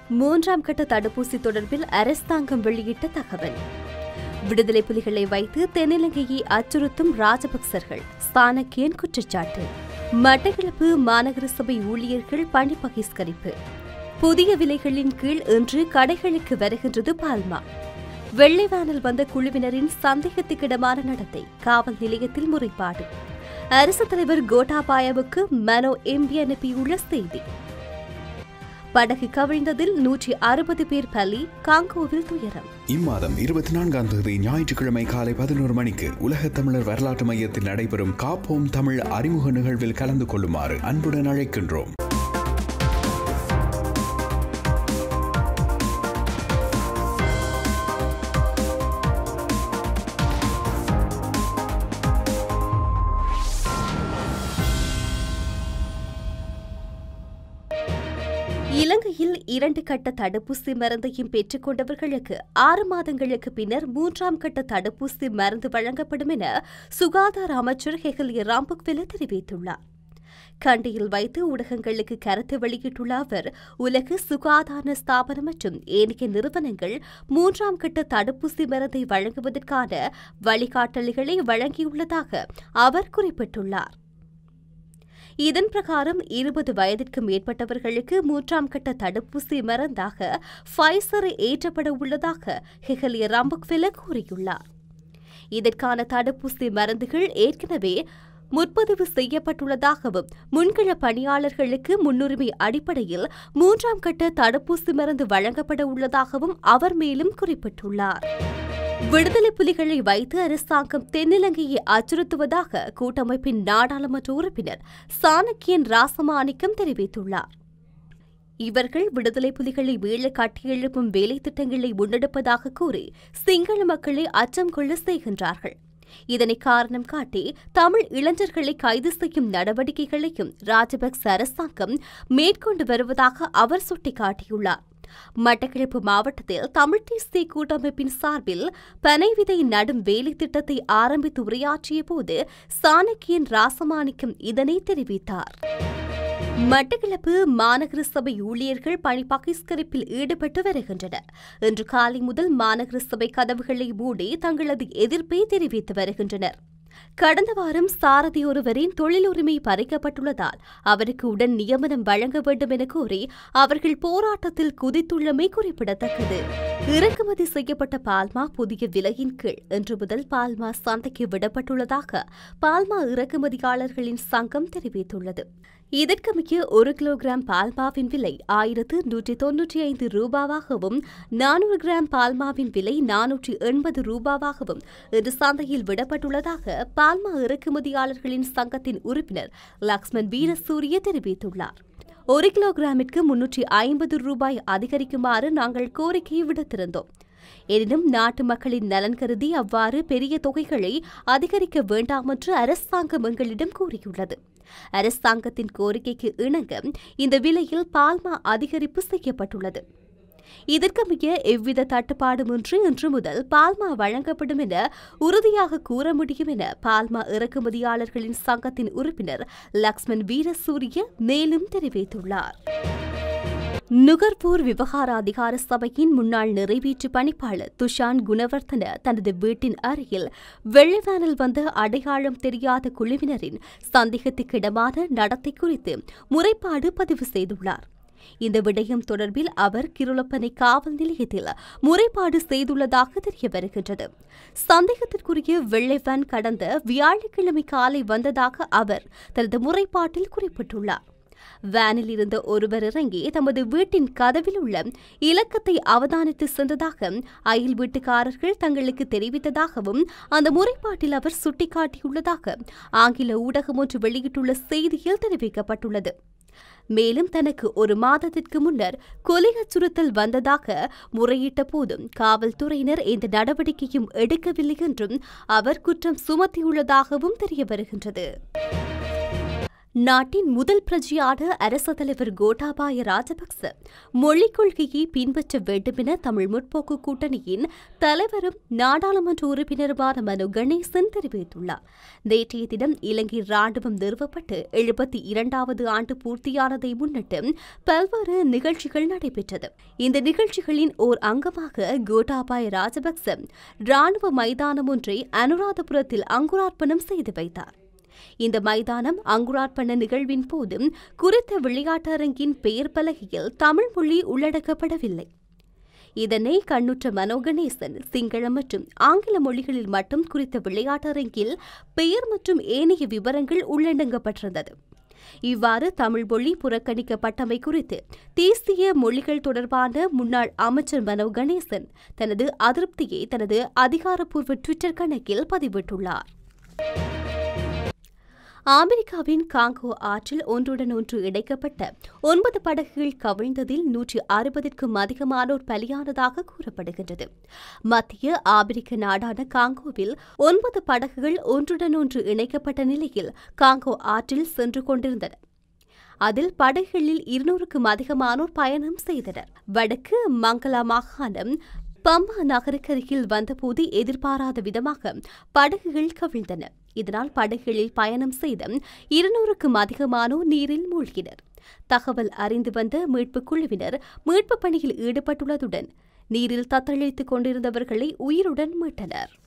மூன்றாம் கட்ட தடுப்பூசி தொடர்பில் அரசாங்கம் வெளியிட்ட தகவல் விடுதலை புலிகளை வைத்து தென்னிலங்கையை அச்சுறுத்தும் ராஜபக்சர்கள் சாணக்கியன் குற்றச்சாட்டு மட்டக்களப்பு மாநகர சபை ஊழியர்கள் பணி பகிஷ்கரிப்பு புதிய விலைகளின் கீழ் இன்று கடைகளுக்கு வருகின்றது பால்மா வெள்ளை வேனில் வந்த குழுவினரின் சந்தேகத்துக்கிடமான நடத்தை காவல் நிலையத்தில் முறைப்பாடு அரசு தலைவர் கோட்டாபாயவுக்கு மனோ எம்பி அனுப்பியுள்ள செய்தி படகு கவிழ்ந்ததில் நூற்றி அறுபது பேர் பலி காங்கோவில் துயரம் இம்மாதம் இருபத்தி நான்காம் தேதி ஞாயிற்றுக்கிழமை காலை பதினோரு மணிக்கு உலக தமிழர் வரலாற்று மையத்தில் நடைபெறும் காப்போம் தமிழ் அறிமுக நிகழ்வில் கலந்து கொள்ளுமாறு அன்புடன் அழைக்கின்றோம் இலங்கையில் இரண்டு கட்ட தடுப்பூசி மருந்தையும் பெற்றுக் கொண்டவர்களுக்கு ஆறு மாதங்களுக்கு பின்னர் மூன்றாம் கட்ட தடுப்பூசி மருந்து வழங்கப்படும் என சுகாதார அமைச்சர் ஹெகலிய ராம்புக்வெல தெரிவித்துள்ளார் கண்டியில் வைத்து ஊடகங்களுக்கு கருத்து வெளியிட்டுள்ள அவர் உலக சுகாதார ஸ்தாபனம் மற்றும் ஏனைய நிறுவனங்கள் மூன்றாம் கட்ட தடுப்பூசி மருந்தை வழங்குவதற்கான வழிகாட்டல்களை வழங்கியுள்ளதாக அவர் குறிப்பிட்டுள்ளார் இதன் பிரகாரம் இருபது வயதிற்கு மேற்பட்டவர்களுக்கு மூன்றாம் கட்ட தடுப்பூசி மருந்தாக ஃபைசர் ஏற்றப்பட உள்ளதாக ஹெகலிய ரம்பக்வெல கூறியுள்ளார் இதற்கான தடுப்பூசி மருந்துகள் ஏற்கனவே முற்பதிவு செய்யப்பட்டுள்ளதாகவும் முன்கள பணியாளர்களுக்கு முன்னுரிமை அடிப்படையில் மூன்றாம் கட்ட தடுப்பூசி மருந்து வழங்கப்பட உள்ளதாகவும் அவர் மேலும் குறிப்பிட்டுள்ளார் விடுதலை புலிகளை வைத்து அரசாங்கம் தென்னிலங்கையை அச்சுறுத்துவதாக கூட்டமைப்பின் நாடாளுமன்ற உறுப்பினர் சாணக்கியன் ராசமாணிக்கம் தெரிவித்துள்ளார் இவர்கள் விடுதலை புலிகளை மீள கட்டியெழுப்பும் வேலை திட்டங்களை முன்னெடுப்பதாக கூறி சிங்கள மக்களை அச்சம் கொள்ள செய்கின்றார்கள் இதனை காரணம் காட்டி தமிழ் இளைஞர்களை கைது செய்யும் நடவடிக்கைகளையும் ராஜபக்ச அரசாங்கம் மேற்கொண்டு வருவதாக அவர் சுட்டிக்காட்டியுள்ளார் மட்டக்களப்பு மாவட்டத்தில் தமிழ் தேசிய கூட்டமைப்பின் சார்பில் பனை விதை நடும் வேலை திட்டத்தை ஆரம்பித்து உரையாற்றிய போது சாணக்கியன் ராசமாணிக்கம் இதனை தெரிவித்தார் மட்டக்களப்பு மாநகர சபை ஊழியர்கள் பணி பகிஷ்கரிப்பில் ஈடுபட்டு வருகின்றனர் இன்று காலை முதல் மாநகர சபை கதவுகளை மூடி தங்களது எதிர்ப்பை தெரிவித்து வருகின்றனர் கடந்த வாரம் சாரதி ஒருவரின் தொழில் உரிமை பறிக்கப்பட்டுள்ளதால் அவருக்கு உடன் நியமனம் வழங்க வேண்டும் என கோரி அவர்கள் போராட்டத்தில் குதித்துள்ளமை குறிப்பிடத்தக்கது இறக்குமதி செய்யப்பட்ட பால்மா புதிய விலையின் கீழ் இன்று முதல் பால்மா சந்தைக்கு விடப்பட்டுள்ளதாக பால்மா இறக்குமதியாளர்களின் சங்கம் தெரிவித்துள்ளது இதற்கமைய ஒரு கிலோகிராம் பால்மாவின் விலை ஆயிரத்து நூற்றி தொன்னூற்றி ஐந்து ரூபாவாகவும் நானூறு கிராம் பால்மாவின் விலை நானூற்றி எண்பது ரூபாவாகவும் இன்று சந்தையில் விடப்பட்டுள்ளதாக பால்மா இறக்குமதியாளர்களின் சங்கத்தின் உறுப்பினர் லக்ஷ்மண் வீரசூரிய தெரிவித்துள்ளார் ஒரு கிலோகிராமிற்கு முன்னூற்றி ஐம்பது ரூபாய் அதிகரிக்குமாறு நாங்கள் கோரிக்கை விடுத்திருந்தோம் எனினும் நாட்டு மக்களின் நலன் கருதி அவ்வாறு பெரிய தொகைகளை அதிகரிக்க வேண்டாம் என்று அரசாங்கம் எங்களிடம் கூறியுள்ளது அரசாங்கத்தின் கோரிக்கைக்கு இணங்க இந்த விலையில் பால்மா அதிகரிப்பு செய்யப்பட்டுள்ளது இதற்கமைய எவ்வித தட்டுப்பாடுமின்றி இன்று முதல் பால்மா வழங்கப்படும் என உறுதியாக கூற முடியும் என பால்மா இறக்குமதியாளர்களின் சங்கத்தின் உறுப்பினர் லக்ஷ்மண் வீரசூரிய மேலும் தெரிவித்துள்ளார் நுகர்வோர் விவகார அதிகார சபையின் முன்னாள் நிறைவேற்று பணிப்பாளர் துஷான் குணவர்த்தன தனது வீட்டின் அருகில் வெள்ளவேனில் வந்த அடையாளம் தெரியாத குழுவினரின் சந்தேகத்துக்கிடமான நடத்தை குறித்து முறைப்பாடு பதிவு செய்துள்ளார் இந்த விடயம் தொடர்பில் அவர் கிருளப்பனை காவல் நிலையத்தில் முறைப்பாடு செய்துள்ளதாக தெரிய வருகின்றது சந்தேகத்திற்குரிய வெள்ளை வேன் கடந்த வியாழக்கிழமை காலை வந்ததாக அவர் தனது முறைப்பாட்டில் குறிப்பிட்டுள்ளார் வேனில் இருந்த ஒருவர் இறங்கி தமது வீட்டின் கதவில் உள்ள இலக்கத்தை அவதானித்து சென்றதாக அயல் வீட்டுக்காரர்கள் தங்களுக்கு தெரிவித்ததாகவும் அந்த முறைப்பாட்டில் அவர் சுட்டிக்காட்டியுள்ளதாக ஆங்கில ஊடகம் ஒன்று வெளியிட்டுள்ள செய்தியில் தெரிவிக்கப்பட்டுள்ளது மேலும் தனக்கு ஒரு மாதத்திற்கு முன்னர் கொலை அச்சுறுத்தல் வந்ததாக முறையிட்ட போதும் காவல்துறையினர் இந்த நடவடிக்கையும் எடுக்கவில்லை என்றும் அவர் குற்றம் சுமத்தியுள்ளதாகவும் தெரிய வருகின்றது நாட்டின் முதல் பிரஜையான அரச தலைவர் கோட்டாபாய ராஜபக்ச மொழிக் கொள்கையை பின்பற்ற வேண்டும் என தமிழ் முற்போக்கு கூட்டணியின் தலைவரும் நாடாளுமன்ற உறுப்பினருமான மனு கணேசன் தெரிவித்துள்ளார் நேற்றைய தினம் இலங்கை ராணுவம் நிறுவப்பட்டு எழுபத்தி இரண்டாவது ஆண்டு பூர்த்தியானதை முன்னிட்டு பல்வேறு நிகழ்ச்சிகள் நடைபெற்றது இந்த நிகழ்ச்சிகளின் ஓர் அங்கமாக கோட்டாபாய ராஜபக்ச ராணுவ மைதானம் ஒன்றை அனுராதபுரத்தில் அங்குரார்ப்பணம் செய்து வைத்தார் இந்த மைதானம் அங்குரார்ப்பண நிகழ்வின் போதும் குறித்த விளையாட்டரங்கின் பெயர் பலகையில் தமிழ் மொழி உள்ளடக்கப்படவில்லை இதனை கண்ணுற்ற மனோகணேசன் சிங்களம் மற்றும் ஆங்கில மொழிகளில் மட்டும் குறித்த விளையாட்டரங்கில் பெயர் மற்றும் ஏனைய விவரங்கள் உள்ளடங்கப்பட்டிருந்தது இவ்வாறு தமிழ் மொழி புறக்கணிக்கப்பட்டமை குறித்து தேசிய மொழிகள் தொடர்பான முன்னாள் அமைச்சர் மனோ கணேசன் தனது அதிருப்தியை தனது அதிகாரப்பூர்வ டுவிட்டர் கணக்கில் பதிவிட்டுள்ளார் அமெரிக்காவின் காங்கோ ஆற்றில் ஒன்றுடன் ஒன்று இணைக்கப்பட்ட ஒன்பது படகுகள் கவிழ்ந்ததில் நூற்றி அறுபதிற்கும் அதிகமானோர் பலியானதாக கூறப்படுகின்றது மத்திய ஆப்பிரிக்க நாடான காங்கோவில் ஒன்பது படகுகள் ஒன்றுடன் ஒன்று இணைக்கப்பட்ட நிலையில் காங்கோ ஆற்றில் சென்று கொண்டிருந்தன அதில் படகுகளில் இருநூறுக்கும் அதிகமானோர் பயணம் செய்தனர் வடக்கு மங்களா மாகாணம் பம்பா நகருக்கருகில் வந்தபோது எதிர்பாராத விதமாக படகுகள் கவிழ்ந்தன இதனால் படகுகளில் பயணம் செய்த இருநூறுக்கும் அதிகமானோர் நீரில் மூழ்கினர் தகவல் அறிந்து வந்த மீட்புக் குழுவினர் மீட்புப் பணியில் ஈடுபட்டுள்ளதுடன் நீரில் தத்தளித்துக் கொண்டிருந்தவர்களை உயிருடன் மீட்டனர்